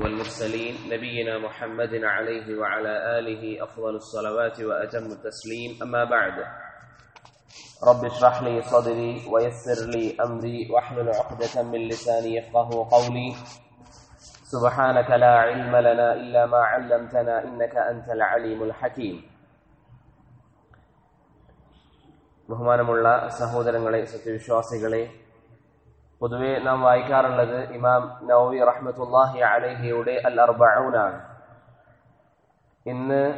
والمرسلين نبينا محمد عليه وعلى آله أفضل الصلوات وأتم التسليم أما بعد رب اشرح لي صدري ويسر لي أمري واحلل عقدة من لساني يفقه قولي سبحانك لا علم لنا إلا ما علمتنا إنك أنت العليم الحكيم ബഹുമാനമുള്ള സഹോദരങ്ങളെ സത്യവിശ്വാസികളെ പൊതുവെ നാം വായിക്കാറുള്ളത് ഇമാം നവവി റഹ്മത്തുല്ലാഹി അലഹിയുടെ അൽ അർബഊനാണ് ഇന്ന്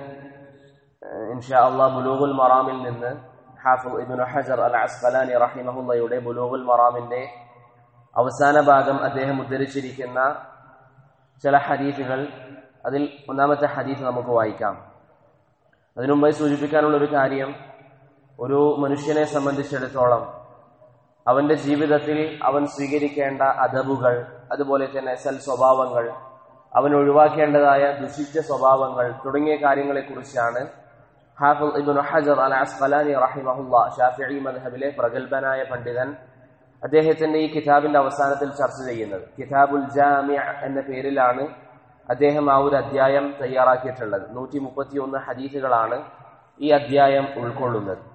ഇൻഷാ അള്ളാഹ് ബുലൂഗുൽ മറാമിൽ നിന്ന് ഹാഫിദ് ഇബ്നു ഹജർ അൽ അസ്ഖലാനി റഹിമഹുല്ലയുടെ ബുലൂഗുൽ മറാമിന്റെ അവസാന ഭാഗം അദ്ദേഹം ഉദ്ധരിച്ചിരിക്കുന്ന ചില ഹദീഫുകൾ അതിൽ ഒന്നാമത്തെ ഹദീഫ് നമുക്ക് വായിക്കാം അതിനുമുമ്പായി സൂചിപ്പിക്കാനുള്ള ഒരു കാര്യം ഒരു മനുഷ്യനെ സംബന്ധിച്ചിടത്തോളം അവന്റെ ജീവിതത്തിൽ അവൻ സ്വീകരിക്കേണ്ട അദബുകൾ അതുപോലെ തന്നെ സൽ സ്വഭാവങ്ങൾ അവൻ ഒഴിവാക്കേണ്ടതായ ദുഷിച്ച സ്വഭാവങ്ങൾ തുടങ്ങിയ കാര്യങ്ങളെക്കുറിച്ചാണ് ഹാഫിദ് ഇബ്നു ഹജർ അൽ അസ്ഖലാനി റഹിമഹുല്ല ഷാഫിഈ മദ്ഹബിലെ പ്രഗത്ഭനായ പണ്ഡിതൻ അദ്ദേഹത്തിന്റെ ഈ കിതാബിന്റെ അവസാനത്തിൽ ചർച്ച ചെയ്യുന്നത് കിതാബുൽ ജാമിഅ എന്ന പേരിലാണ് അദ്ദേഹം ആ ഒരു അധ്യായം തയ്യാറാക്കിയിട്ടുള്ളത് നൂറ്റി മുപ്പത്തിയൊന്ന് ഹദീസുകളാണ് ഈ അധ്യായം ഉൾക്കൊള്ളുന്നത്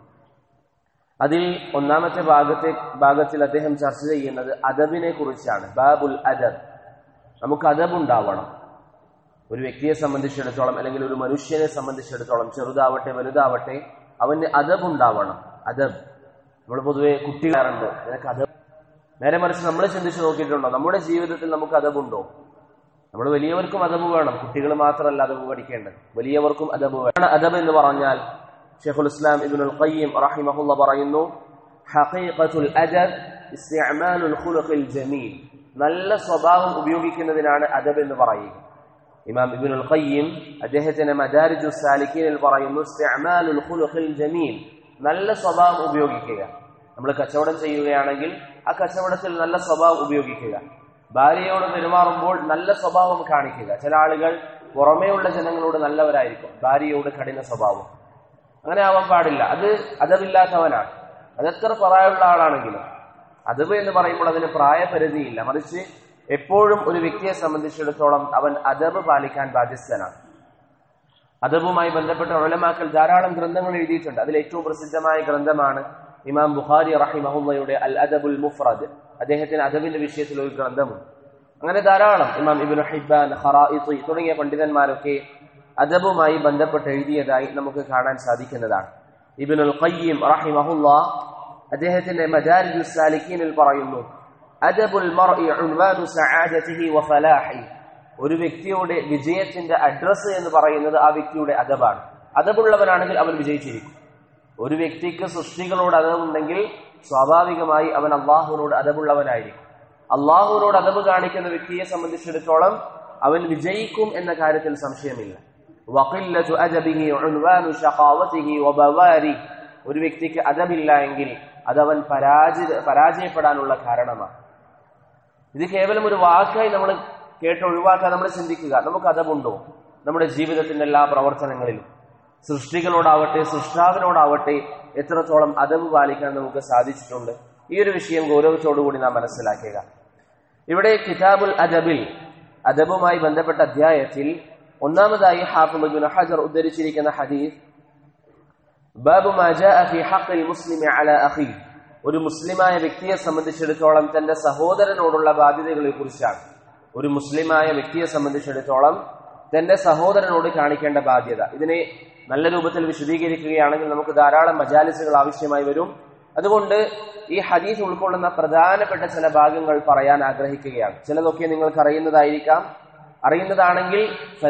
അതിൽ ഒന്നാമത്തെ ഭാഗത്തെ ഭാഗത്തിൽ അദ്ദേഹം ചർച്ച ചെയ്യുന്നത് അദബിനെ കുറിച്ചാണ് ബാബുൽ അദബ് നമുക്ക് അദബ് ഉണ്ടാവണം ഒരു വ്യക്തിയെ സംബന്ധിച്ചിടത്തോളം അല്ലെങ്കിൽ ഒരു മനുഷ്യനെ സംബന്ധിച്ചിടത്തോളം ചെറുതാവട്ടെ വലുതാവട്ടെ അവന് അദബ് ഉണ്ടാവണം അദബ് നമ്മൾ പൊതുവെ കുട്ടികളുണ്ട് നിനക്ക് അദബ് നേരെ മറിച്ച് നമ്മൾ ചിന്തിച്ചു നോക്കിയിട്ടുണ്ടോ നമ്മുടെ ജീവിതത്തിൽ നമുക്ക് അദബുണ്ടോ നമ്മൾ വലിയവർക്കും അദബ് വേണം കുട്ടികൾ മാത്രമല്ല അദബ് പഠിക്കേണ്ടത് വലിയവർക്കും അദബ് വേണം അദബ് എന്ന് പറഞ്ഞാൽ ഷെയ്ഖുൽ ഇസ്ലാം ഇബ്നുൽ ഖയ്യിം റഹിമഹുല്ല പറയുന്നു ഹഖീഖത്തുൽ അദബ് ഇസ്തിഅമാലുൽ ഖുലുഖിൽ ജമീൽ നല്ല സ്വഭാവം ഉപയോഗിക്കുന്നതിനാണ് അദബ് എന്ന് പറയുക ഇമാം ഇബ്നുൽ ഖയ്യിം അദ്ദേഹത്തിന്റെ മദാരിജു സാലിക്കീനിൽ പറയുന്നു ഇസ്തിഅമാലുൽ ഖുലുഖിൽ ജമീൽ നല്ല സ്വഭാവം ഉപയോഗിക്കുക നമ്മൾ കച്ചവടം ചെയ്യുകയാണെങ്കിൽ ആ കച്ചവടത്തിൽ നല്ല സ്വഭാവം ഉപയോഗിക്കുക ഭാര്യയോട് പെരുമാറുമ്പോൾ നല്ല സ്വഭാവം കാണിക്കുക ചില ആളുകൾ പുറമേയുള്ള ജനങ്ങളോട് നല്ലവരായിരിക്കും ഭാര്യയോട് കഠിന സ്വഭാവം അങ്ങനെ ആവാൻ പാടില്ല അത് അതവില്ലാത്തവനാണ് അതെത്ര പ്രായമുള്ള ആളാണെങ്കിലും അതവ് എന്ന് പറയുമ്പോൾ അതിന് പ്രായപരിധിയില്ല മറിച്ച് എപ്പോഴും ഒരു വ്യക്തിയെ സംബന്ധിച്ചിടത്തോളം അവൻ അതവ് പാലിക്കാൻ ബാധ്യസ്ഥനാണ് അതവുമായി ബന്ധപ്പെട്ട ഒലമാക്കൽ ധാരാളം ഗ്രന്ഥങ്ങൾ എഴുതിയിട്ടുണ്ട് അതിൽ ഏറ്റവും പ്രസിദ്ധമായ ഗ്രന്ഥമാണ് ഇമാം ബുഖാരി റഹിമഹുല്ലയുടെ അൽ അദബുൽ മുഫ്രദ് അദ്ദേഹത്തിന് അദബിന്റെ വിഷയത്തിൽ ഒരു ഗ്രന്ഥമുണ്ട് അങ്ങനെ ധാരാളം ഇമാം ഇബിൻ ഹിബാൻ ഹറാഇത്തി തുടങ്ങിയ പണ്ഡിതന്മാരൊക്കെ അദബുമായി ബന്ധപ്പെട്ട് എഴുതിയതായി നമുക്ക് കാണാൻ സാധിക്കുന്നതാണ് ഇബിനുൽ ഖയ്യിം റഹിമഹുല്ല അദ്ദേഹത്തിന്റെ മദാരിജു സാലിക്കീനിൽ പറയുന്നു അദബുൽ മർഇ ഉൻവാനു സആദതിഹി വഫലാഹി ഒരു വ്യക്തിയുടെ വിജയത്തിന്റെ അഡ്രസ്സ് എന്ന് പറയുന്നത് ആ വ്യക്തിയുടെ അദബാണ് അദബുള്ളവനാണെങ്കിൽ അവൻ വിജയിച്ചിരിക്കും ഒരു വ്യക്തിക്ക് സൃഷ്ടികളോട് അതവുണ്ടെങ്കിൽ സ്വാഭാവികമായി അവൻ അള്ളാഹുവിനോട് അതവുള്ളവനായിരിക്കും അള്ളാഹുവിനോട് അതവ് കാണിക്കുന്ന വ്യക്തിയെ സംബന്ധിച്ചിടത്തോളം അവൻ വിജയിക്കും എന്ന കാര്യത്തിൽ സംശയമില്ല വഖില്ലതു അദബിഹി ഉൻവാനു ശഖാവതിഹി വബവാരി ഒരു വ്യക്തിക്ക് അദബില്ല എങ്കിൽ അതവൻ പരാജയ പരാജയപ്പെടാനുള്ള കാരണമാണ് ഇത് കേവലം ഒരു വാക്കായി നമ്മൾ കേട്ട് ഒഴിവാക്കാൻ നമ്മൾ ചിന്തിക്കുക നമുക്ക് അതവുണ്ടോ നമ്മുടെ ജീവിതത്തിന്റെ എല്ലാ പ്രവർത്തനങ്ങളിലും സൃഷ്ടികളോടാവട്ടെ സൃഷ്ടാവിനോടാവട്ടെ എത്രത്തോളം അതവ് പാലിക്കാൻ നമുക്ക് സാധിച്ചിട്ടുണ്ട് ഈ ഒരു വിഷയം ഗൗരവത്തോടുകൂടി നാം മനസ്സിലാക്കുക ഇവിടെ കിതാബുൽ അദബിൽ അദബുമായി ബന്ധപ്പെട്ട അധ്യായത്തിൽ ഒന്നാമതായി ഹാഫിബുൽ ഹജർ ഉദ്ധരിച്ചിരിക്കുന്ന ഹദീസ് ബാബു ഫി ഹഖിൽ മുസ്ലിമി അല അഖി ഒരു മുസ്ലിമായ വ്യക്തിയെ സംബന്ധിച്ചിടത്തോളം തന്റെ സഹോദരനോടുള്ള ബാധ്യതകളെ കുറിച്ചാണ് ഒരു മുസ്ലിമായ വ്യക്തിയെ സംബന്ധിച്ചിടത്തോളം തന്റെ സഹോദരനോട് കാണിക്കേണ്ട ബാധ്യത ഇതിനെ നല്ല രൂപത്തിൽ വിശദീകരിക്കുകയാണെങ്കിൽ നമുക്ക് ധാരാളം മജാലിസുകൾ ആവശ്യമായി വരും അതുകൊണ്ട് ഈ ഹദീസ് ഉൾക്കൊള്ളുന്ന പ്രധാനപ്പെട്ട ചില ഭാഗങ്ങൾ പറയാൻ ആഗ്രഹിക്കുകയാണ് ചിലതൊക്കെ നിങ്ങൾക്ക് അറിയുന്നതായിരിക്കാം അറിയുന്നതാണെങ്കിൽ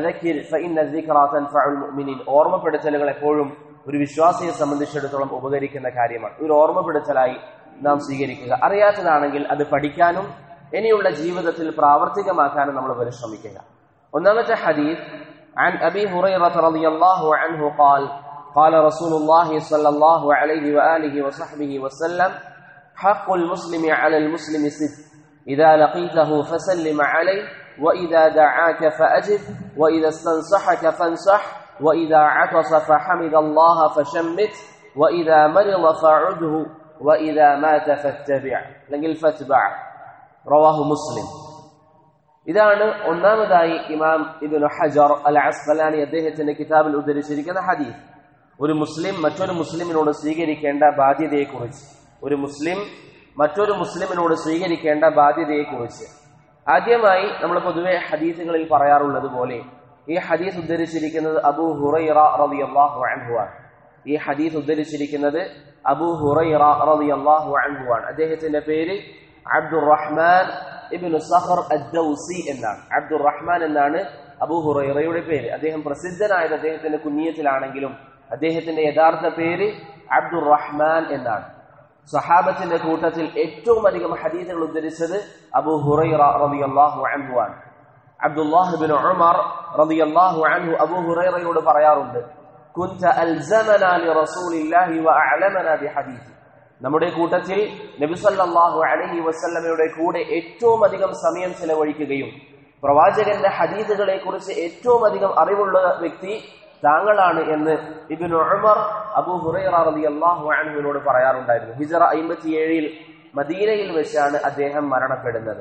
ഓർമ്മപ്പെടുത്തലുകൾ എപ്പോഴും ഒരു വിശ്വാസിയെ സംബന്ധിച്ചിടത്തോളം ഉപകരിക്കുന്ന കാര്യമാണ് ഒരു ഓർമ്മപ്പെടുത്തലായി നാം സ്വീകരിക്കുക അറിയാത്തതാണെങ്കിൽ അത് പഠിക്കാനും ഇനിയുള്ള ജീവിതത്തിൽ പ്രാവർത്തികമാക്കാനും നമ്മൾ പരിശ്രമിക്കുക ഒന്നാമത്തെ ഹദീസ് عن أبي هريرة رضي الله عنه قال قال رسول الله صلى الله عليه وآله وصحبه وسلم حق المسلم على المسلم ست إذا لقيته فسلم عليه وإذا دعاك فأجب وإذا استنصحك فانصح وإذا عطس فحمد الله فشمت وإذا مرض فعده وإذا مات فاتبع لقل فاتبع رواه مسلم ഇതാണ് ഒന്നാമതായി ഇമാം ഇബ്നു ഹജർ അൽ അസ്ഖലാനി അദ്ദേഹത്തിന്റെ കിതാബിൽ ഉദ്ധരിച്ചിരിക്കുന്ന ഹദീസ് ഒരു മുസ്ലിം മറ്റൊരു മുസ്ലിമിനോട് സ്വീകരിക്കേണ്ട ബാധ്യതയെക്കുറിച്ച് ഒരു മുസ്ലിം മറ്റൊരു മുസ്ലിമിനോട് സ്വീകരിക്കേണ്ട ബാധ്യതയെക്കുറിച്ച് ആദ്യമായി നമ്മൾ പൊതുവെ ഹദീസുകളിൽ പറയാറുള്ളത് പോലെ ഈ ഹദീസ് ഉദ്ധരിച്ചിരിക്കുന്നത് അബൂ ഹുറൈറ റളിയല്ലാഹു അൻഹു ആണ് ഈ ഹദീസ് ഉദ്ധരിച്ചിരിക്കുന്നത് അബൂ ഹുറൈറ റളിയല്ലാഹു അൻഹു ആണ് അദ്ദേഹത്തിന്റെ പേര് അബ്ദുറഹ്മാൻ ഇബ്നു സഖർ അദ്ദൗസി എന്നാണ് അബ്ദുറഹ്മാൻ എന്നാണ് അബൂ ഹുറൈറയുടെ പേര് അദ്ദേഹം പ്രസിദ്ധനായത് അദ്ദേഹത്തിന്റെ കുഞ്ഞിയത്തിലാണെങ്കിലും അദ്ദേഹത്തിന്റെ യഥാർത്ഥ പേര് അബ്ദുറഹ്മാൻ എന്നാണ് സഹാബത്തിന്റെ കൂട്ടത്തിൽ ഏറ്റവും അധികം ഹദീസുകൾ ഉദ്ധരിച്ചത് അബൂ ഹുറൈറ റളിയല്ലാഹു അൻഹു ആണ് അബ്ദുല്ലാഹ് ബിൻ ഉമർ റളിയല്ലാഹു അൻഹു അബൂ ഹുറൈറയോട് പറയാറുണ്ട് കുൻത അൽസമനാ ലിറസൂലില്ലാഹി വഅഅലമനാ ബിഹദീഥി നമ്മുടെ കൂട്ടത്തിൽ നബി സല്ലല്ലാഹു അലൈഹി വസല്ലമയുടെ കൂടെ ഏറ്റവും അധികം സമയം ചെലവഴിക്കുകയും പ്രവാചകന്റെ ഹദീസുകളെ കുറിച്ച് ഏറ്റവും അധികം അറിവുള്ള വ്യക്തി താങ്കളാണ് എന്ന് ഇബിൻ ഉമർ അബൂ ഹുറൈറ റളിയല്ലാഹു അൻഹുവിനോട് പറയാറുണ്ടായിരുന്നു ഹിജറ അമ്പത്തിയേഴിൽ മദീനയിൽ വെച്ചാണ് അദ്ദേഹം മരണപ്പെടുന്നത്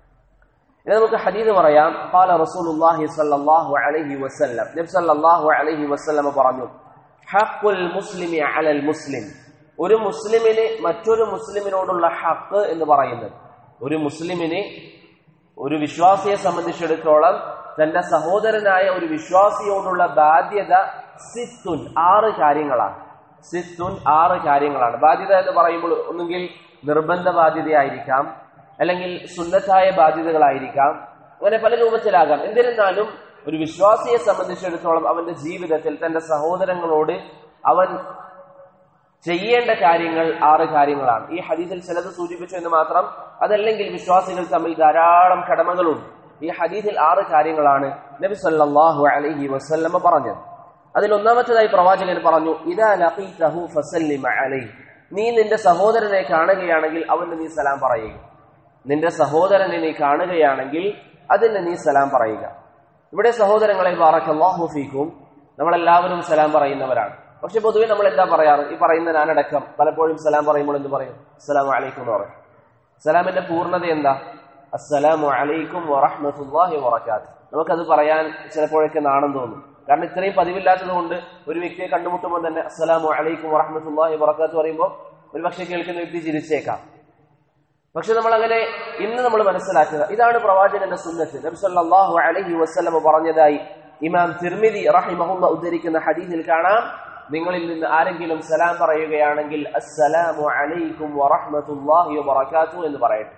ഇനി നമുക്ക് ഹദീദ് പറയാം قال رسول الله صلى الله عليه وسلم നബി സല്ലല്ലാഹു അലൈഹി വസല്ലം പറഞ്ഞു ഹഖുൽ മുസ്ലിമി അലൽ മുസ്ലിം ഒരു മുസ്ലിമിന് മറ്റൊരു മുസ്ലിമിനോടുള്ള ഹക്ക് എന്ന് പറയുന്നത് ഒരു മുസ്ലിമിന് ഒരു വിശ്വാസിയെ സംബന്ധിച്ചിടത്തോളം തന്റെ സഹോദരനായ ഒരു വിശ്വാസിയോടുള്ള ബാധ്യത സിത്തുൻ ആറ് കാര്യങ്ങളാണ് സിത്തുൻ ആറ് കാര്യങ്ങളാണ് ബാധ്യത എന്ന് പറയുമ്പോൾ ഒന്നുകിൽ നിർബന്ധ ബാധ്യതയായിരിക്കാം അല്ലെങ്കിൽ സുന്നത്തായ ബാധ്യതകളായിരിക്കാം അങ്ങനെ പല രൂപത്തിലാകാം എന്നിരുന്നാലും ഒരു വിശ്വാസിയെ സംബന്ധിച്ചിടത്തോളം അവന്റെ ജീവിതത്തിൽ തന്റെ സഹോദരങ്ങളോട് അവൻ ചെയ്യേണ്ട കാര്യങ്ങൾ ആറ് കാര്യങ്ങളാണ് ഈ ഹദീസിൽ ചിലത് സൂചിപ്പിച്ചു എന്ന് മാത്രം അതല്ലെങ്കിൽ വിശ്വാസികൾ തമ്മിൽ ധാരാളം കടമകളുണ്ട് ഈ ഹദീസിൽ ആറ് കാര്യങ്ങളാണ് നബി സല്ലല്ലാഹു അലൈഹി വസല്ലമ പറഞ്ഞത് അതിൽ ഒന്നാമത്തേതായി പ്രവാചകൻ പറഞ്ഞു ഇദാ ലഖീതഹു ഫസല്ലിമ അലൈഹി നീ നിന്റെ സഹോദരനെ കാണുകയാണെങ്കിൽ അവന് നീ സലാം പറയുക നിന്റെ സഹോദരനെ നീ കാണുകയാണെങ്കിൽ അതിന് നീ സലാം പറയുക ഇവിടെ സഹോദരങ്ങളെ ബാറക്കല്ലാഹു ഫീക്കും നമ്മളെല്ലാവരും സലാം പറയുന്നവരാണ് പക്ഷെ പൊതുവെ നമ്മൾ എന്താ പറയാറ് ഈ പറയുന്ന ഞാനടക്കം പലപ്പോഴും സലാം പറയുമ്പോൾ എന്ത് പറയും അസ്സലാമു അലൈക്കും എന്ന് പറയും സലാമിന്റെ പൂർണ്ണത എന്താ അസ്സലാമു അലൈക്കും വറഹ്മത്തുള്ളാഹി വബറകാത്ത് നമുക്കത് പറയാൻ ചിലപ്പോഴൊക്കെ നാണം തോന്നും കാരണം ഇത്രയും പതിവില്ലാത്തത് കൊണ്ട് ഒരു വ്യക്തിയെ കണ്ടുമുട്ടുമ്പോൾ തന്നെ അസ്സലാമു അലൈക്കും വറഹ്മത്തുള്ളാഹി വബറകാത്ത് പറയുമ്പോൾ ഒരു പക്ഷേ കേൾക്കുന്ന വ്യക്തി ചിരിച്ചേക്കാം പക്ഷെ നമ്മൾ അങ്ങനെ ഇന്ന് നമ്മൾ മനസ്സിലാക്കുക ഇതാണ് പ്രവാചകന്റെ സുന്നത്ത് നബി സല്ലല്ലാഹു അലൈഹി വസല്ലം പറഞ്ഞതായി ഇമാം തിർമിദി റഹിമഹുല്ല ഉദ്ധരിക്കുന്ന ഹദീസിൽ കാണാം നിങ്ങളിൽ നിന്ന് ആരെങ്കിലും സലാം പറയുകയാണെങ്കിൽ അസ്സലാമു അലൈക്കും വറഹ്മത്തുള്ളാഹി വബറകാതുഹു എന്ന് പറയട്ടെ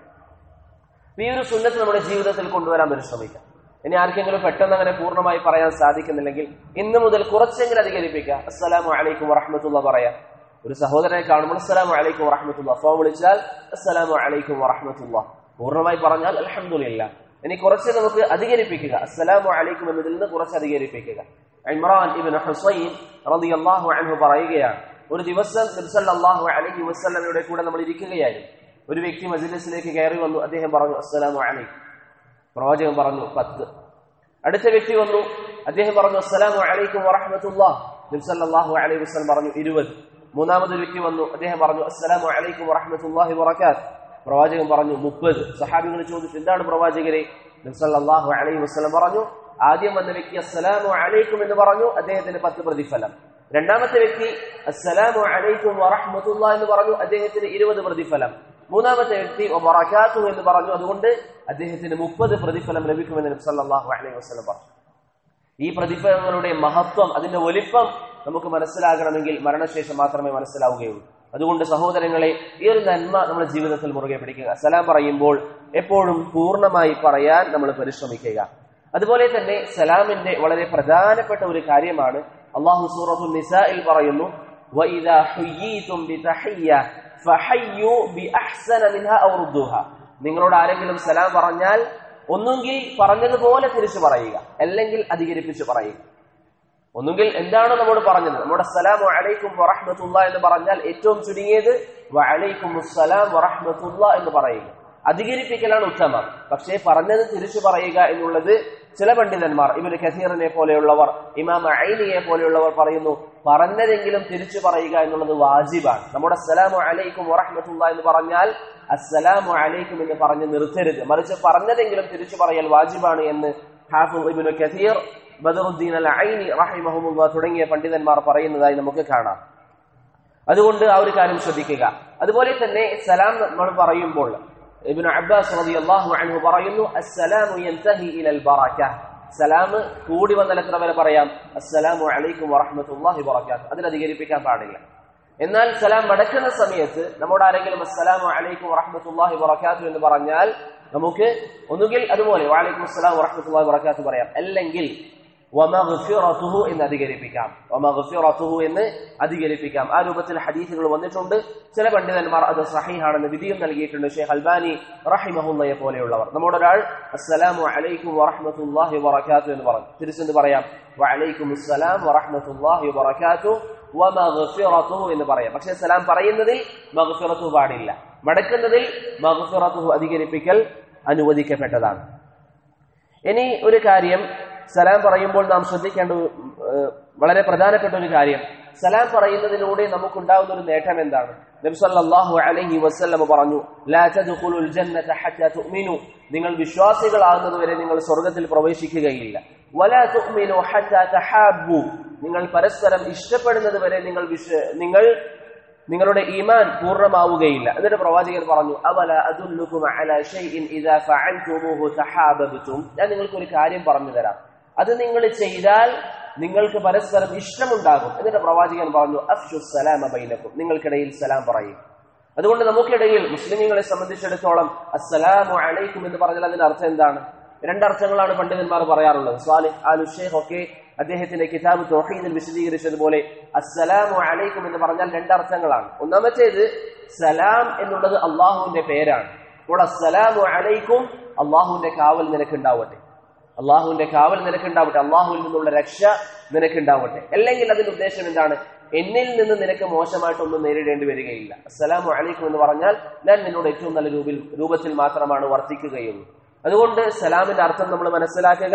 ഈ ഒരു സുന്നത്ത് നമ്മുടെ ജീവിതത്തിൽ കൊണ്ടുവരാൻ പരിശ്രമിക്കാം ഇനി ആർക്കെങ്കിലും പെട്ടെന്ന് അങ്ങനെ പൂർണ്ണമായി പറയാൻ സാധിക്കുന്നില്ലെങ്കിൽ ഇന്ന് മുതൽ കുറച്ചെങ്കിലും അധികരിപ്പിക്കുക അസ്സലാമു അലൈക്കും വറഹ്മത്തുള്ള പറയാം ഒരു സഹോദരനെ കാണുമ്പോൾ അസ്സലാമു അലൈക്കും വറഹ്മത്തുള്ള ഫോൺ വിളിച്ചാൽ അസ്സലാമു അലൈക്കും വറഹ്മത്തുള്ള പൂർണ്ണമായി പറഞ്ഞാൽ അൽഹംദുലില്ല ഇനി കുറച്ച് നമുക്ക് അധികരിപ്പിക്കുക അസ്സലാമു അലൈക്കും എന്നതിൽ നിന്ന് കുറച്ച് അധികരിപ്പിക്കുക ഇമ്രാൻ ഇബ്നു ഹുസൈൻ റളിയല്ലാഹു അൻഹു പറയുകയാണ് ഒരു ദിവസം നബി സല്ലല്ലാഹു അലൈഹി വസല്ലമയുടെ കൂടെ നമ്മൾ ഇരിക്കുകയായിരുന്നു ഒരു വ്യക്തി മജ്ലിസിലേക്ക് കയറി വന്നു അദ്ദേഹം പറഞ്ഞു അസ്സലാമു അലൈക്കും പ്രവാചകൻ പറഞ്ഞു പത്ത് അടുത്ത വ്യക്തി വന്നു അദ്ദേഹം പറഞ്ഞു അസ്സലാമു അലൈക്കും വറഹ്മത്തുള്ളാഹ് നബി സല്ലല്ലാഹു അലൈഹി വസല്ലം പറഞ്ഞു ഇരുപത് മൂന്നാമതൊരു വ്യക്തി വന്നു അദ്ദേഹം പറഞ്ഞു അസ്സലാമു അലൈക്കും വറഹ്മത്തുള്ളാഹി വബറകാത്ത് പ്രവാചകൻ പറഞ്ഞു മുപ്പത് സഹാബികൾ ചോദിച്ചു എന്താണ് പ്രവാചകരെ നബി സല്ലല്ലാഹു അലൈഹി വസല്ലം പറഞ്ഞു ആദ്യം വന്ന വ്യക്തി അസ്സലാമു അലൈക്കും എന്ന് പറഞ്ഞു അദ്ദേഹത്തിന് പത്ത് പ്രതിഫലം രണ്ടാമത്തെ വ്യക്തി അസ്സലാമു അലൈക്കും വറഹ്മത്തുള്ള എന്ന് പറഞ്ഞു അദ്ദേഹത്തിന് ഇരുപത് പ്രതിഫലം മൂന്നാമത്തെ വ്യക്തി വബറകാത്തു എന്ന് പറഞ്ഞു അതുകൊണ്ട് അദ്ദേഹത്തിന് മുപ്പത് പ്രതിഫലം ലഭിക്കുമെന്ന് നബി സല്ലല്ലാഹു അലൈഹി വസല്ലം പറഞ്ഞു ഈ പ്രതിഫലങ്ങളുടെ മഹത്വം അതിന്റെ വലിപ്പം നമുക്ക് മനസ്സിലാകണമെങ്കിൽ മരണശേഷം മാത്രമേ മനസ്സിലാവുകയുള്ളൂ അതുകൊണ്ട് സഹോദരങ്ങളെ ഈ ഒരു നന്മ നമ്മുടെ ജീവിതത്തിൽ മുറുകെ പിടിക്കുക സലാം പറയുമ്പോൾ എപ്പോഴും പൂർണ്ണമായി പറയാൻ നമ്മൾ പരിശ്രമിക്കുക അതുപോലെ തന്നെ സലാമിന്റെ വളരെ പ്രധാനപ്പെട്ട ഒരു കാര്യമാണ് അള്ളാഹു സൂറത്തു നിസായിൽ പറയുന്നു وَإِذَا حُيِّيتُم بِتَحِيَّةٍ فَحَيُّوا بِأَحْسَنَ مِنْهَا أَوْ رُدُّوهَا നിങ്ങളോട് ആരെങ്കിലും സലാം പറഞ്ഞാൽ ഒന്നുകിൽ പറഞ്ഞതുപോലെ തിരിച്ചു പറയുക അല്ലെങ്കിൽ അധികരിപ്പിച്ച് പറയുക ഒന്നുകിൽ എന്താണോ നമ്മോട് പറഞ്ഞത് നമ്മുടെ സലാം അലൈക്കും വറഹ്മത്തുള്ള എന്ന് പറഞ്ഞാൽ ഏറ്റവും ചുരുങ്ങിയത് വഅലൈക്കും അസ്സലാം വറഹ്മത്തുള്ള എന്ന് പറയുക അധികരിപ്പിക്കലാണ് ഉത്തമം പക്ഷേ പറഞ്ഞത് തിരിച്ചു പറയുക എന്നുള്ളത് ചില പണ്ഡിതന്മാർ ഇവര് കസീറിനെ പോലെയുള്ളവർ ഇമാം ഐനിയെ പോലെയുള്ളവർ പറയുന്നു പറഞ്ഞതെങ്കിലും തിരിച്ചു പറയുക എന്നുള്ളത് വാജിബാണ് നമ്മുടെ അസ്സലാമു അലൈക്കും വറഹ്മത്തുള്ള എന്ന് പറഞ്ഞാൽ അസ്സലാമു അലൈക്കും എന്ന് പറഞ്ഞ് നിർത്തരുത് മറിച്ച് പറഞ്ഞതെങ്കിലും തിരിച്ചു പറയൽ വാജിബാണ് എന്ന് ഹാഫിദ് ഇബ്നു കഥീർ ബദറുദ്ദീൻ അൽ ഐനി റഹിമഹുമുള്ള തുടങ്ങിയ പണ്ഡിതന്മാർ പറയുന്നതായി നമുക്ക് കാണാം അതുകൊണ്ട് ആ ഒരു കാര്യം ശ്രദ്ധിക്കുക അതുപോലെ തന്നെ സലാം നമ്മൾ പറയുമ്പോൾ ഇബ്നു അബ്ബാസ് റളിയല്ലാഹു അൻഹു പറയുന്നു അസ്സലാമു യൻതഹി ഇലൽ ബറക സലാം കൂടി വന്നാൽ എത്ര വരെ പറയാം അസ്സലാമു അലൈക്കും വറഹ്മത്തുള്ളാഹി വബറകാത്ത് അതിൽ അധികരിപ്പിക്കാൻ പാടില്ല എന്നാൽ സലാം മടക്കുന്ന സമയത്ത് നമ്മോട് ആരെങ്കിലും അസ്സലാമു അലൈക്കും വറഹ്മത്തുള്ളാഹി വബറകാത്തു എന്ന് പറഞ്ഞാൽ നമുക്ക് ഒന്നുകിൽ അതുപോലെ വഅലൈക്കും അസ്സലാം വറഹ്മത്തുള്ളാഹി വബറകാത്തു പറയാം അല്ലെങ്കിൽ വമഗ്ഫിറതുഹു എന്ന് അധികരിപ്പിക്കാം വമഗ്ഫിറതുഹു എന്ന് അധികരിപ്പിക്കാം ആ രൂപത്തിൽ ഹദീസുകൾ വന്നിട്ടുണ്ട് ചില പണ്ഡിതന്മാർ അത് സഹീഹാണെന്ന് വിധിയും നൽകിയിട്ടുണ്ട് ഷെയ്ഖ് അൽബാനി റഹിമഹുല്ലയെ പോലെയുള്ളവർ നമ്മുടെ ഒരാൾ അസ്സലാമു അലൈക്കും വറഹ്മത്തുള്ളാഹി വബറകാത്തു എന്ന് പറഞ്ഞു തിരിച്ചെന്ത് പറയാം വഅലൈക്കും അസ്സലാം വറഹ്മത്തുള്ളാഹി വബറകാത്തു വമഗ്ഫിറതുഹു എന്ന് പറയാം പക്ഷേ സലാം പറയുന്നതിൽ മഗ്ഫിറത്തു പാടില്ല മടക്കുന്നതിൽ മഗ്ഫിറതുഹു അധികരിപ്പിക്കൽ അനുവദിക്കപ്പെട്ടതാണ് ഇനി ഒരു കാര്യം സലാം പറയുമ്പോൾ നാം ശ്രദ്ധിക്കേണ്ട ഏഹ്, വളരെ പ്രധാനപ്പെട്ട ഒരു കാര്യം സലാം പറയുന്നതിലൂടെ നമുക്കുണ്ടാകുന്ന ഒരു നേട്ടം എന്താണ് നബി സല്ലല്ലാഹു അലൈഹി വസല്ലം പറഞ്ഞു ലാ തദ്ഖുലുൽ ജന്നത ഹത്താ തുഅ്മിനു നിങ്ങൾ വിശ്വാസികളാകുന്നതുവരെ നിങ്ങൾ സ്വർഗ്ഗത്തിൽ പ്രവേശിക്കുകയില്ല വലാ തുഅ്മിനു ഹത്താ തഹാബ്ബു നിങ്ങൾ പരസ്പരം ഇഷ്ടപ്പെടുന്നത് വരെ നിങ്ങൾ വിശ്വ നിങ്ങൾ നിങ്ങളുടെ ഈമാൻ പൂർണ്ണമാവുകയില്ല എന്നിട്ട് പ്രവാചകൻ പറഞ്ഞു അവല അദുല്ലുക്കും അലാ ഷൈഇൻ ഇദാ ഫഅൽതുമൂഹു തഹാബബതും ഞാൻ നിങ്ങൾക്ക് ഒരു കാര്യം പറഞ്ഞു തരാം അത് നിങ്ങൾ ചെയ്താൽ നിങ്ങൾക്ക് പരസ്പരം ഇഷ്ടമുണ്ടാകും എന്നിട്ട് പ്രവാചകൻ പറഞ്ഞു അഫ്ഷു സലാമ ബൈനക്കും നിങ്ങൾക്കിടയിൽ സലാം പറയും അതുകൊണ്ട് നമുക്കിടയിൽ മുസ്ലിമീങ്ങളെ സംബന്ധിച്ചിടത്തോളം അസ്സലാമു അലൈക്കും എന്ന് പറഞ്ഞാൽ അതിന്റെ അർത്ഥം എന്താണ് രണ്ടർത്ഥങ്ങളാണ് പണ്ഡിതന്മാർ പറയാറുള്ളത് സ്വാലിഹ് ആലു ഷേഖ് ഒക്കെ അദ്ദേഹത്തിന്റെ കിതാബ് തൊഹീദിൽ വിശദീകരിച്ചതുപോലെ അസ്സലാമു അലൈക്കും എന്ന് പറഞ്ഞാൽ രണ്ടർത്ഥങ്ങളാണ് ഒന്നാമത്തേത് സലാം എന്നുള്ളത് അള്ളാഹുവിന്റെ പേരാണ് അപ്പോൾ അസ്സലാമു അലൈക്കും അള്ളാഹുവിന്റെ കാവൽ നിനക്കുണ്ടാവട്ടെ അള്ളാഹുവിന്റെ കാവൽ നിനക്കുണ്ടാവട്ടെ അള്ളാഹുവിൽ നിന്നുള്ള രക്ഷ നിനക്കുണ്ടാവട്ടെ അല്ലെങ്കിൽ അതിന്റെ ഉദ്ദേശം എന്താണ് എന്നിൽ നിന്ന് നിനക്ക് മോശമായിട്ടൊന്നും നേരിടേണ്ടി വരികയില്ല അസ്സലാമു അലൈക്കും എന്ന് പറഞ്ഞാൽ ഞാൻ നിന്നോട് ഏറ്റവും നല്ല രൂപത്തിൽ രൂപത്തിൽ മാത്രമാണ് വർത്തിക്കുകയുള്ളൂ അതുകൊണ്ട് സലാമിന്റെ അർത്ഥം നമ്മൾ മനസ്സിലാക്കുക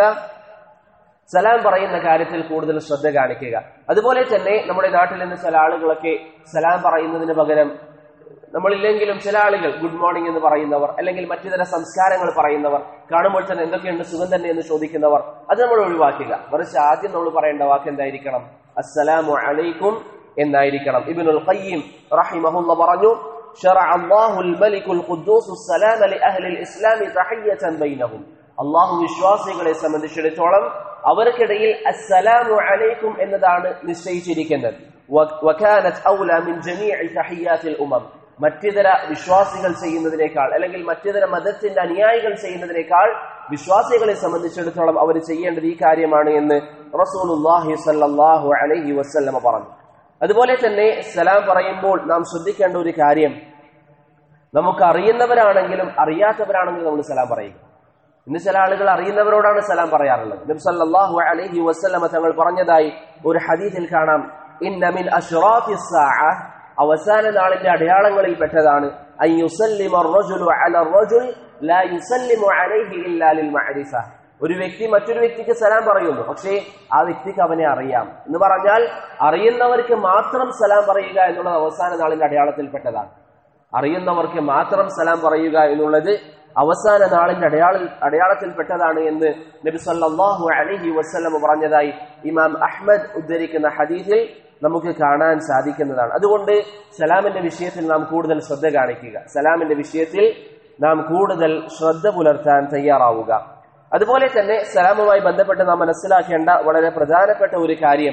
സലാം പറയുന്ന കാര്യത്തിൽ കൂടുതൽ ശ്രദ്ധ കാണിക്കുക അതുപോലെ തന്നെ നമ്മുടെ നാട്ടിൽ നിന്ന് ചില ആളുകളൊക്കെ സലാം പറയുന്നതിന് പകരം നമ്മളില്ലെങ്കിലും ചില ആളുകൾ ഗുഡ് മോർണിംഗ് എന്ന് പറയുന്നവർ അല്ലെങ്കിൽ മറ്റു തര സംസ്കാരങ്ങൾ പറയുന്നവർ കാണുമ്പോൾ തന്നെ എന്തൊക്കെയുണ്ട് സുഖം തന്നെ എന്ന് ചോദിക്കുന്നവർ അത് നമ്മൾ ഒഴിവാക്കുക മറിച്ച് ആദ്യം നമ്മൾ പറയേണ്ട വാക്ക് എന്തായിരിക്കണം അസ്സലാമു അലൈക്കും എന്നായിരിക്കണം ഇബ്നുൽ ഖയ്യിം റഹിമഹുല്ല പറഞ്ഞു شرع الله الملك القدوس السلام لأهل الإسلام تحية بينهم അള്ളാഹു വിശ്വാസികളെ സംബന്ധിച്ചിടത്തോളം അവർക്കിടയിൽ അസ്സലാമു അലൈക്കും എന്നതാണ് നിശ്ചയിച്ചിരിക്കുന്നത് വ- വകാനത്ത് ഔല മിൻ ജമീഇ തഹിയ്യാത്തിൽ ഉമം മറ്റിതര വിശ്വാസികൾ ചെയ്യുന്നതിനേക്കാൾ അല്ലെങ്കിൽ മറ്റിതര മതത്തിന്റെ അനുയായികൾ ചെയ്യുന്നതിനേക്കാൾ വിശ്വാസികളെ സംബന്ധിച്ചിടത്തോളം അവർ ചെയ്യേണ്ടത് ഈ കാര്യമാണ് എന്ന് റസൂലുള്ളാഹി സ്വല്ലല്ലാഹു അലൈഹി വസല്ലമ പറഞ്ഞു അതുപോലെ തന്നെ സലാം പറയുമ്പോൾ നാം ശ്രദ്ധിക്കേണ്ട ഒരു കാര്യം നമുക്ക് അറിയുന്നവരാണെങ്കിലും അറിയാത്തവരാണെങ്കിലും നമ്മൾ സലാം പറയുക ഇന്ന് ചില ആളുകൾ അറിയുന്നവരോടാണ് സലാം പറയാറുള്ളത് നബി സല്ലല്ലാഹു അലൈഹി വസല്ലമ തങ്ങൾ പറഞ്ഞതായി ഒരു ഹദീസിൽ കാണാം ഇന്ന മിൻ അശ്റാത്തി സ്സാഅ അവസാന നാളിന്റെ അടയാളങ്ങളിൽ പെട്ടതാണ് അൻ യുസല്ലിമ الرجل على الرجل لا يسلم عليه الا للمعرفه ഒരു വ്യക്തി മറ്റൊരു വ്യക്തിക്ക് സലാം പറയുന്നു പക്ഷേ ആ വ്യക്തിക്ക് അവനെ അറിയാം എന്ന് പറഞ്ഞാൽ അറിയുന്നവർക്ക് മാത്രം സലാം പറയുക എന്നുള്ളത് അവസാന നാളിന്റെ അടയാളത്തിൽപ്പെട്ടതാണ് അറിയുന്നവർക്ക് മാത്രം സലാം പറയുക എന്നുള്ളത് അവസാന നാളിന്റെ അടയാള അടയാളത്തിൽപ്പെട്ടതാണ് എന്ന് നബി സല്ലല്ലാഹു അലൈഹി വസല്ലം പറഞ്ഞതായി ഇമാം അഹ്മദ് ഉദ്ധരിക്കുന്ന ഹദീസിൽ നമുക്ക് കാണാൻ സാധിക്കുന്നതാണ് അതുകൊണ്ട് സലാമിന്റെ വിഷയത്തിൽ നാം കൂടുതൽ ശ്രദ്ധ കാണിക്കുക സലാമിന്റെ വിഷയത്തിൽ നാം കൂടുതൽ ശ്രദ്ധ പുലർത്താൻ തയ്യാറാവുക അതുപോലെ തന്നെ സലാമുമായി ബന്ധപ്പെട്ട് നാം മനസ്സിലാക്കേണ്ട വളരെ പ്രധാനപ്പെട്ട ഒരു കാര്യം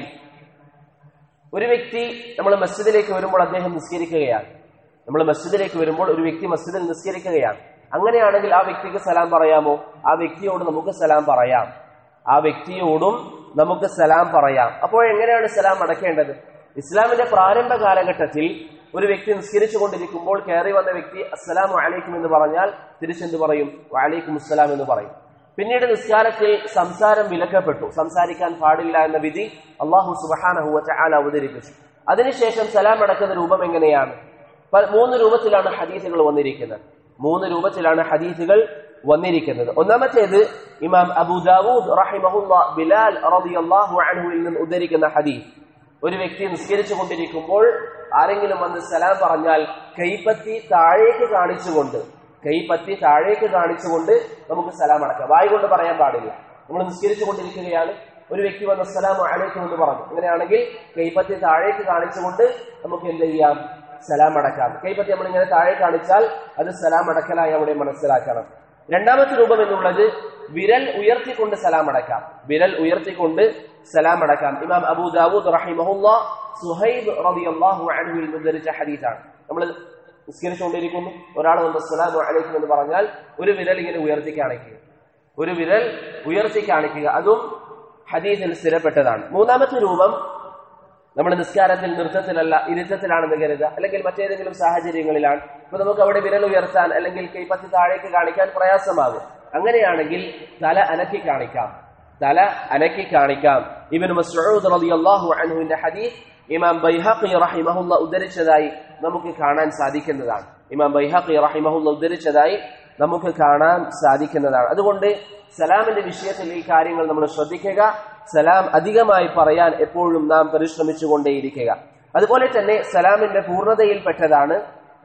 ഒരു വ്യക്തി നമ്മൾ മസ്ജിദിലേക്ക് വരുമ്പോൾ അദ്ദേഹം നിസ്കരിക്കുകയാണ് നമ്മൾ മസ്ജിദിലേക്ക് വരുമ്പോൾ ഒരു വ്യക്തി മസ്ജിദിൽ നിസ്കരിക്കുകയാണ് അങ്ങനെയാണെങ്കിൽ ആ വ്യക്തിക്ക് സലാം പറയാമോ ആ വ്യക്തിയോട് നമുക്ക് സലാം പറയാം ആ വ്യക്തിയോടും നമുക്ക് സലാം പറയാം അപ്പോൾ എങ്ങനെയാണ് സലാം അടക്കേണ്ടത് ഇസ്ലാമിന്റെ പ്രാരംഭ കാലഘട്ടത്തിൽ ഒരു വ്യക്തി നിസ്കരിച്ചു കൊണ്ടിരിക്കുമ്പോൾ കയറി വന്ന വ്യക്തി അസ്സലാമു അലൈക്കും എന്ന് പറഞ്ഞാൽ തിരിച്ചെന്ത് പറയും വഅലൈക്കും അസ്സലാം എന്ന് പറയും പിന്നീട് നിസ്കാരത്തിൽ സംസാരം വിലക്കപ്പെട്ടു സംസാരിക്കാൻ പാടില്ല എന്ന വിധി അള്ളാഹു സുബഹാനഹുവ ചാല അവതരിപ്പിച്ചു അതിനുശേഷം സലാം അടക്കുന്ന രൂപം എങ്ങനെയാണ് പ- മൂന്ന് രൂപത്തിലാണ് ഹദീസുകൾ വന്നിരിക്കുന്നത് മൂന്ന് രൂപത്തിലാണ് ഹദീസുകൾ വന്നിരിക്കുന്നത് ഒന്നാമത്തേത് ഇമാം അബു ദാവൂദ് റഹിമഹുല്ല ബിലാൽ റളിയല്ലാഹു അൻഹുവിൽ നിന്ന് ഉദ്ധരിക്കുന്ന ഹദീസ് ഒരു വ്യക്തി നിസ്കരിച്ചു കൊണ്ടിരിക്കുമ്പോൾ ആരെങ്കിലും വന്ന് സലാം പറഞ്ഞാൽ കൈപ്പത്തി താഴേക്ക് കാണിച്ചുകൊണ്ട് കൈപ്പത്തി താഴേക്ക് കാണിച്ചുകൊണ്ട് നമുക്ക് സലാം അടക്കാം വായി കൊണ്ട് പറയാൻ പാടില്ല നമ്മൾ നിസ്കരിച്ചു കൊണ്ടിരിക്കുകയാണ് ഒരു വ്യക്തി വന്ന് സലാം അലൈക്കും എന്ന് പറഞ്ഞു അങ്ങനെയാണെങ്കിൽ കൈപ്പത്തി താഴേക്ക് കാണിച്ചുകൊണ്ട് നമുക്ക് എന്ത് ചെയ്യാം സലാം അടക്കാം കൈപ്പത്തി നമ്മൾ ഇങ്ങനെ താഴെ കാണിച്ചാൽ അത് സലാം അടക്കലായി അവിടെ മനസ്സിലാക്കണം രണ്ടാമത്തെ രൂപം എന്നുള്ളത് വിരൽ ഉയർത്തിക്കൊണ്ട് സലാം അടക്കാം വിരൽ ഉയർത്തിക്കൊണ്ട് സലാം അടക്കാം ഇമാം അബൂ ദാവൂദ് റഹിമഹുല്ല സുഹൈബ് റളിയല്ലാഹു അൻഹുവിൽ നിന്ന് ധരിച്ച ഹദീസാണ് നമ്മൾ നിസ്കരിച്ചുകൊണ്ടിരിക്കുന്നു ഒരാൾ വന്ന് അസ്സലാമു അലൈക്കും എന്ന് പറഞ്ഞാൽ ഒരു വിരൽ ഇങ്ങനെ ഉയർത്തി കാണിക്കുക ഒരു വിരൽ ഉയർത്തി കാണിക്കുക അതും ഹദീസിൽ സ്ഥിരപ്പെട്ടതാണ് മൂന്നാമത്തെ രൂപം നമ്മൾ നിസ്കാരത്തിൽ നൃത്തത്തിലല്ല ഇരുത്തത്തിലാണെന്ന് കരുതുക അല്ലെങ്കിൽ മറ്റേതെങ്കിലും സാഹചര്യങ്ങളിലാണ് ഇപ്പൊ നമുക്ക് അവിടെ വിരൽ ഉയർത്താൻ അല്ലെങ്കിൽ കൈപ്പത്തി താഴേക്ക് കാണിക്കാൻ പ്രയാസമാകും അങ്ങനെയാണെങ്കിൽ തല അനക്കി കാണിക്കാം തല അനക്കി കാണിക്കാം ഇബൻ മസ്ഊദ് റളിയല്ലാഹു അൻഹുവിന്റെ ഹദീസ് ഇമാം ബൈഹഖി റഹിമഹുല്ല ഉദ്ധരിച്ചതായി നമുക്ക് കാണാൻ സാധിക്കുന്നതാണ് ഇമാം ബൈഹഖി റഹിമഹുല്ല ഉദ്ധരിച്ചതായി നമുക്ക് കാണാൻ സാധിക്കുന്നതാണ് അതുകൊണ്ട് സലാമിന്റെ വിഷയത്തിൽ ഈ കാര്യങ്ങൾ നമ്മൾ ശ്രദ്ധിക്കുക സലാം അധികമായി പറയാൻ എപ്പോഴും നാം പരിശ്രമിച്ചുകൊണ്ടേയിരിക്കുക അതുപോലെ തന്നെ സലാമിന്റെ പൂർണ്ണതയിൽപ്പെട്ടതാണ്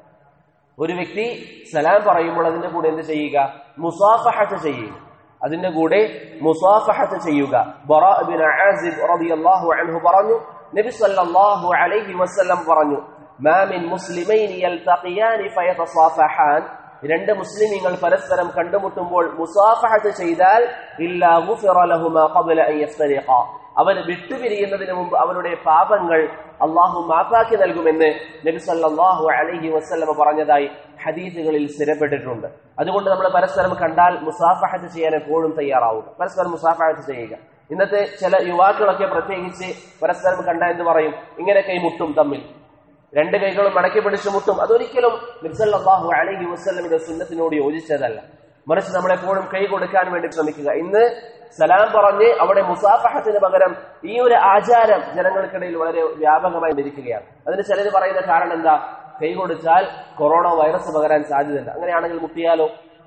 ഒരു വ്യക്തി സലാം പറയുമ്പോൾ അതിന്റെ കൂടെ എന്ത് ചെയ്യുക മുസാഫഹത്ത് ചെയ്യുക അതിന്റെ കൂടെ മുസാഫഹത്ത് ചെയ്യുക ബറാ ബിൻ ആസിബ് റളിയല്ലാഹു അൻഹു പറഞ്ഞു നബി സല്ലല്ലാഹു അലൈഹി വസല്ലം പറഞ്ഞു മാ മിൻ മുസ്ലിമൈനി യൽതഖിയാനി ഫയതസാഫഹാൻ രണ്ട് മുസ്ലിമീങ്ങൾ പരസ്പരം കണ്ടുമുട്ടുമ്പോൾ മുസാഫഹത്ത് ചെയ്താൽ ഇല്ലാ ഗുഫിറ ലഹുമാ ഖബ്ല അൻ യഫ്തരിഖാ അവർ വിട്ടുപിരിയുന്നതിന് മുമ്പ് അവരുടെ പാപങ്ങൾ അള്ളാഹു മാപ്പാക്കി നൽകുമെന്ന് നബി സല്ലല്ലാഹു അലൈഹി വസല്ലമ പറഞ്ഞതായി ഹദീസുകളിൽ സ്ഥിരപ്പെട്ടിട്ടുണ്ട് അതുകൊണ്ട് നമ്മൾ പരസ്പരം കണ്ടാൽ മുസാഫഹത്ത് ചെയ്യാൻ എപ്പോഴും തയ്യാറാവുക പരസ്പരം മുസാഫഹത്ത് ചെയ്യുക ഇന്നത്തെ ചില യുവാക്കളൊക്കെ പ്രത്യേകിച്ച് പരസ്പരം കണ്ടാൽ എന്ത് പറയും ഇങ്ങനെ കൈമുട്ടും തമ്മിൽ രണ്ട് കൈകളും മടക്കി പിടിച്ചു മുട്ടും അതൊരിക്കലും നിർസല്ലാഹു അലൈഹി വസ്ലമിന്റെ സുന്നത്തിനോട് യോജിച്ചതല്ല മറിച്ച് നമ്മളെപ്പോഴും കൈ കൊടുക്കാൻ വേണ്ടി ശ്രമിക്കുക ഇന്ന് സലാം പറഞ്ഞ് അവിടെ മുസാഫഹത്തിന് പകരം ഈ ഒരു ആചാരം ജനങ്ങൾക്കിടയിൽ വളരെ വ്യാപകമായി ഇരിക്കുകയാണ് അതിന് ചിലർ പറയുന്ന കാരണം എന്താ കൈ കൊടുത്താൽ കൊറോണ വൈറസ് പകരാൻ സാധ്യതയുണ്ട് അങ്ങനെയാണെങ്കിൽ മുട്ടിയാലോ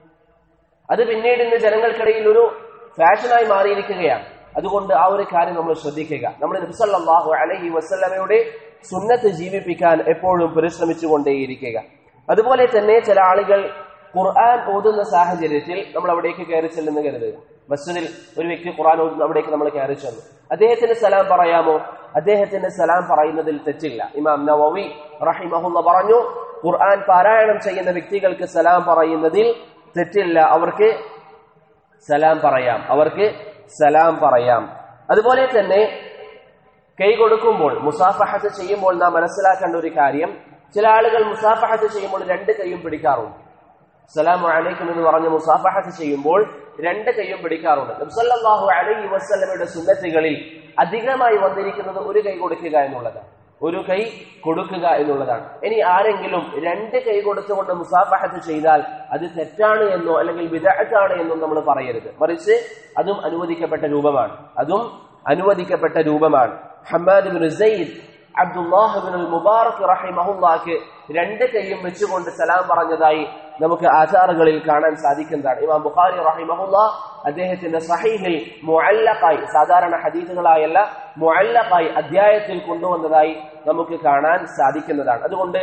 അത് പിന്നീട് ഇന്ന് ജനങ്ങൾക്കിടയിൽ ഒരു ഫാഷനായി മാറിയിരിക്കുകയാണ് അതുകൊണ്ട് ആ ഒരു കാര്യം നമ്മൾ ശ്രദ്ധിക്കുക നമ്മൾ നബ്സല്ലാഹു അലൈഹി വസല്ലമയുടെ സുന്നത്ത് ജീവിപ്പിക്കാൻ എപ്പോഴും പരിശ്രമിച്ചുകൊണ്ടേയിരിക്കുക അതുപോലെ തന്നെ ചില ആളുകൾ ഖുർആൻ ഓതുന്ന സാഹചര്യത്തിൽ നമ്മൾ അവിടേക്ക് കയറി ചെല്ലുന്ന കരുതുക മസ്ജിദിൽ ഒരു വ്യക്തി ഖുർആൻ ഓതുന്ന അവിടേക്ക് നമ്മൾ കയറി ചെന്നു അദ്ദേഹത്തിന് സലാം പറയാമോ അദ്ദേഹത്തിന് സലാം പറയുന്നതിൽ തെറ്റില്ല ഇമാം നവവി റഹിമഹുല്ല പറഞ്ഞു ഖുർആൻ പാരായണം ചെയ്യുന്ന വ്യക്തികൾക്ക് സലാം പറയുന്നതിൽ തെറ്റില്ല അവർക്ക് സലാം പറയാം അവർക്ക് സലാം പറയാം അതുപോലെ തന്നെ കൈ കൊടുക്കുമ്പോൾ മുസാഫഹത്ത് ചെയ്യുമ്പോൾ നാം മനസ്സിലാക്കേണ്ട ഒരു കാര്യം ചില ആളുകൾ മുസാഫഹത്ത് ചെയ്യുമ്പോൾ രണ്ട് കൈയും പിടിക്കാറുണ്ട് സലാമു അലൈക്കും എന്ന് പറഞ്ഞ് മുസാഫഹത്ത് ചെയ്യുമ്പോൾ രണ്ട് കൈയും പിടിക്കാറുണ്ട് നബ്സല്ലാഹു അലൈഹി വസ്ലമയുടെ സുന്നത്തുകളിൽ അധികമായി വന്നിരിക്കുന്നത് ഒരു കൈ കൊടുക്കുക എന്നുള്ളതാണ് ഒരു കൈ കൊടുക്കുക എന്നുള്ളതാണ് ഇനി ആരെങ്കിലും രണ്ട് കൈ കൊടുത്തുകൊണ്ട് മുസാഫഹത്ത് ചെയ്താൽ അത് തെറ്റാണ് എന്നോ അല്ലെങ്കിൽ വിദഗ്ധാണ് എന്നോ നമ്മൾ പറയരുത് മറിച്ച് അതും അനുവദിക്കപ്പെട്ട രൂപമാണ് അതും അനുവദിക്കപ്പെട്ട രൂപമാണ് Hammad bin Zaid Abdullah bin Mubarak റഹിമഹുല്ലാക്ക് രണ്ട് കൈയും വെച്ചുകൊണ്ട് സലാം പറഞ്ഞതായി നമുക്ക് ആചാറുകളിൽ കാണാൻ സാധിക്കുന്നതാണ് ഇമാം ബുഖാരി റഹിമഹുല്ല അദ്ദേഹത്തിന്റെ സഹീഹിൽ മുഅല്ലഖായി സാധാരണ ഹദീസുകളായല്ല മുഅല്ലഖായി അധ്യായത്തിൽ കൊണ്ടുവന്നതായി നമുക്ക് കാണാൻ സാധിക്കുന്നതാണ് അതുകൊണ്ട്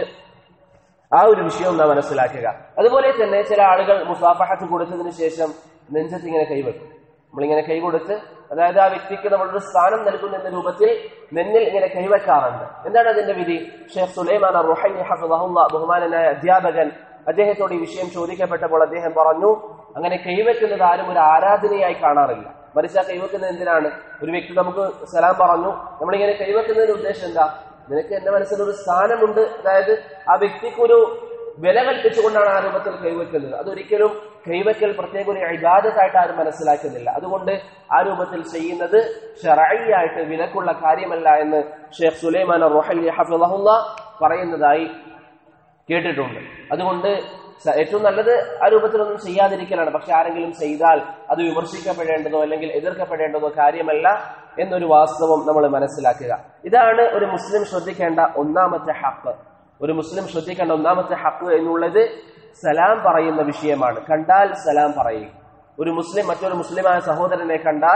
ആ ഒരു വിഷയം നാം മനസ്സിലാക്കുക അതുപോലെ തന്നെ ചില ആളുകൾ മുസാഫഹത്ത് കൊടുത്തതിന് ശേഷം നെഞ്ചത്ത് ഇങ്ങനെ കൈവെക്കും നമ്മളിങ്ങനെ കൈ കൊടുത്ത് അതായത് ആ വ്യക്തിക്ക് നമ്മളൊരു സ്ഥാനം നൽകുന്ന എന്ന രൂപത്തിൽ നെന്നിൽ ഇങ്ങനെ കൈവെക്കാറുണ്ട് എന്താണ് അതിന്റെ വിധി ഷെയ്ഖ് സുലൈമാൻ റുഹൈനി ഹഫദഹുല്ല ബഹുമാനനായ അധ്യാപകൻ അദ്ദേഹത്തോട് ഈ വിഷയം ചോദിക്കപ്പെട്ടപ്പോൾ അദ്ദേഹം പറഞ്ഞു അങ്ങനെ കൈവെക്കുന്നത് ആരും ഒരു ആരാധനയായി കാണാറില്ല മറിച്ച് ആ കൈവെക്കുന്നത് എന്തിനാണ് ഒരു വ്യക്തി നമുക്ക് സലാം പറഞ്ഞു നമ്മളിങ്ങനെ കൈവെക്കുന്നതിന്റെ ഉദ്ദേശം എന്താ നിനക്ക് എന്റെ മനസ്സിൽ ഒരു സ്ഥാനമുണ്ട് അതായത് ആ വ്യക്തിക്കൊരു വില കൽപ്പിച്ചുകൊണ്ടാണ് ആ രൂപത്തിൽ കൈവെക്കുന്നത് അതൊരിക്കലും കൈവയ്ക്കൽ പ്രത്യേക ഒരു ഇബാദത്തായിട്ട് ആരും മനസ്സിലാക്കുന്നില്ല അതുകൊണ്ട് ആ രൂപത്തിൽ ചെയ്യുന്നത് ഷറായിയായിട്ട് വിലക്കുള്ള കാര്യമല്ല എന്ന് ഷെയ്ഖ് സുലൈമാൻ റൊഹലി ഹഫിളഹുല്ല പറയുന്നതായി കേട്ടിട്ടുണ്ട് അതുകൊണ്ട് സ- ഏറ്റവും നല്ലത് ആ രൂപത്തിലൊന്നും ചെയ്യാതിരിക്കലാണ് പക്ഷെ ആരെങ്കിലും ചെയ്താൽ അത് വിമർശിക്കപ്പെടേണ്ടതോ അല്ലെങ്കിൽ എതിർക്കപ്പെടേണ്ടതോ കാര്യമല്ല എന്നൊരു വാസ്തവം നമ്മൾ മനസ്സിലാക്കുക ഇതാണ് ഒരു മുസ്ലിം ശ്രദ്ധിക്കേണ്ട ഒന്നാമത്തെ ഹക്ക് ഒരു മുസ്ലിം ശ്രദ്ധിക്കേണ്ട ഒന്നാമത്തെ ഹക്ക് എന്നുള്ളത് സലാം പറയുന്ന വിഷയമാണ് കണ്ടാൽ സലാം പറയുക ഒരു മുസ്ലിം മറ്റൊരു മുസ്ലിമായ സഹോദരനെ കണ്ടാൽ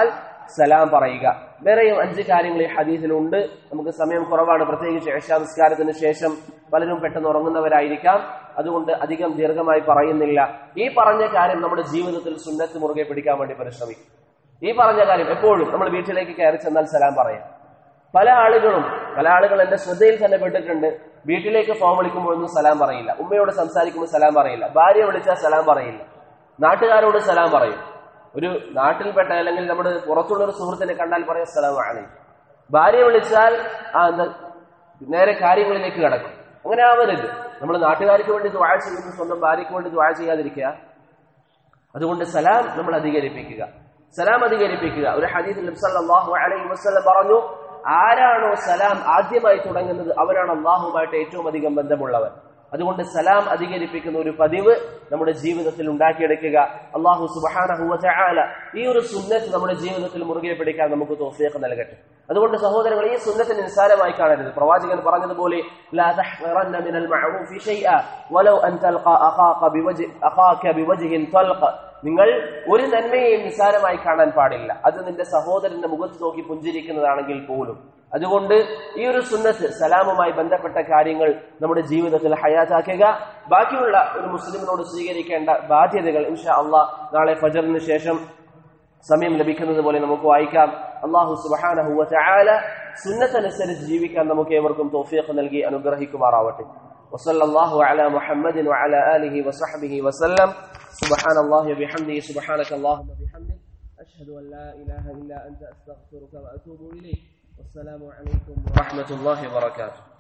സലാം പറയുക വേറെയും അഞ്ച് കാര്യങ്ങൾ ഈ ഹദീസിലുണ്ട് നമുക്ക് സമയം കുറവാണ് പ്രത്യേകിച്ച് ഏഷാ നിസ്കാരത്തിന് ശേഷം പലരും പെട്ടെന്ന് ഉറങ്ങുന്നവരായിരിക്കാം അതുകൊണ്ട് അധികം ദീർഘമായി പറയുന്നില്ല ഈ പറഞ്ഞ കാര്യം നമ്മുടെ ജീവിതത്തിൽ സുന്നത്ത് മുറുകെ പിടിക്കാൻ വേണ്ടി പരിശ്രമിക്കും ഈ പറഞ്ഞ കാര്യം എപ്പോഴും നമ്മൾ വീട്ടിലേക്ക് കയറി ചെന്നാൽ സലാം പറയാം പല ആളുകളും പല ആളുകൾ എന്റെ ശ്രദ്ധയിൽ തന്നെ പെട്ടിട്ടുണ്ട് വീട്ടിലേക്ക് ഫോൺ വിളിക്കുമ്പോഴൊന്നും സലാം പറയില്ല ഉമ്മയോട് സംസാരിക്കുമ്പോൾ സലാം പറയില്ല ഭാര്യ വിളിച്ചാൽ സലാം പറയില്ല നാട്ടുകാരോട് സലാം പറയും ഒരു നാട്ടിൽപ്പെട്ട അല്ലെങ്കിൽ നമ്മുടെ പുറത്തുള്ള ഒരു സുഹൃത്തിനെ കണ്ടാൽ പറയാം സലാം ആണ് ഭാര്യ വിളിച്ചാൽ ആ എന്താ നേരെ കാര്യങ്ങളിലേക്ക് കിടക്കും അങ്ങനെ ആവരുത് നമ്മൾ നാട്ടുകാർക്ക് വേണ്ടി ദ്വാഴ ചെയ്യുന്നു സ്വന്തം ഭാര്യയ്ക്ക് വേണ്ടി ദ്വാഴ ചെയ്യാതിരിക്കുക അതുകൊണ്ട് സലാം നമ്മൾ അധികരിപ്പിക്കുക സലാം അധികരിപ്പിക്കുക ഒരു ഹദീസിൽ സല്ലല്ലാഹു അലൈഹി വസല്ലം പറഞ്ഞു ആരാണോ സലാം ആദ്യമായി തുടങ്ങുന്നത് അവരാണ് അള്ളാഹുമായിട്ട് ഏറ്റവും അധികം ബന്ധമുള്ളവർ അതുകൊണ്ട് സലാം അധികരിപ്പിക്കുന്ന ഒരു പതിവ് നമ്മുടെ ജീവിതത്തിൽ ഉണ്ടാക്കിയെടുക്കുക അള്ളാഹു സുബാനഹുല ഈ ഒരു സുന്നത്ത് നമ്മുടെ ജീവിതത്തിൽ മുറുകെ പിടിക്കാൻ നമുക്ക് തോഫിയൊക്കെ നൽകട്ടെ അതുകൊണ്ട് സഹോദരങ്ങൾ ഈ സുന്നത്തിന് നിസ്സാരമായി കാണരുത് പ്രവാചകൻ പറഞ്ഞതുപോലെ لا تحقرن من المعروف شيئا ولو أن تلقى أخاك بوجه أخاك بوجه طلق നിങ്ങൾ ഒരു നന്മയെയും നിസ്സാരമായി കാണാൻ പാടില്ല അത് നിന്റെ സഹോദരന്റെ മുഖത്ത് നോക്കി പുഞ്ചിരിക്കുന്നതാണെങ്കിൽ പോലും അതുകൊണ്ട് ഈ ഒരു സുന്നത്ത് സലാമുമായി ബന്ധപ്പെട്ട കാര്യങ്ങൾ നമ്മുടെ ജീവിതത്തിൽ ഹയാത്താക്കുക ബാക്കിയുള്ള ഒരു മുസ്ലിമിനോട് സ്വീകരിക്കേണ്ട ബാധ്യതകൾ ഇൻഷാ അള്ളാഹ് നാളെ ഫജറിന് ശേഷം സമയം ലഭിക്കുന്നത് പോലെ നമുക്ക് വായിക്കാം അള്ളാഹു സുബാനഹുവ ചായാല സുന്നത്തനുസരിച്ച് ജീവിക്കാൻ നമുക്ക് ഏവർക്കും തോഫിയൊക്കെ നൽകി അനുഗ്രഹിക്കുമാറാവട്ടെ وصلى الله على محمد وعلى آله وصحبه وسلم سبحان الله وبحمده سبحانك اللهم وبحمدك أشهد أن لا إله إلا أنت أستغفرك وأتوب إليك والسلام عليكم ورحمة الله وبركاته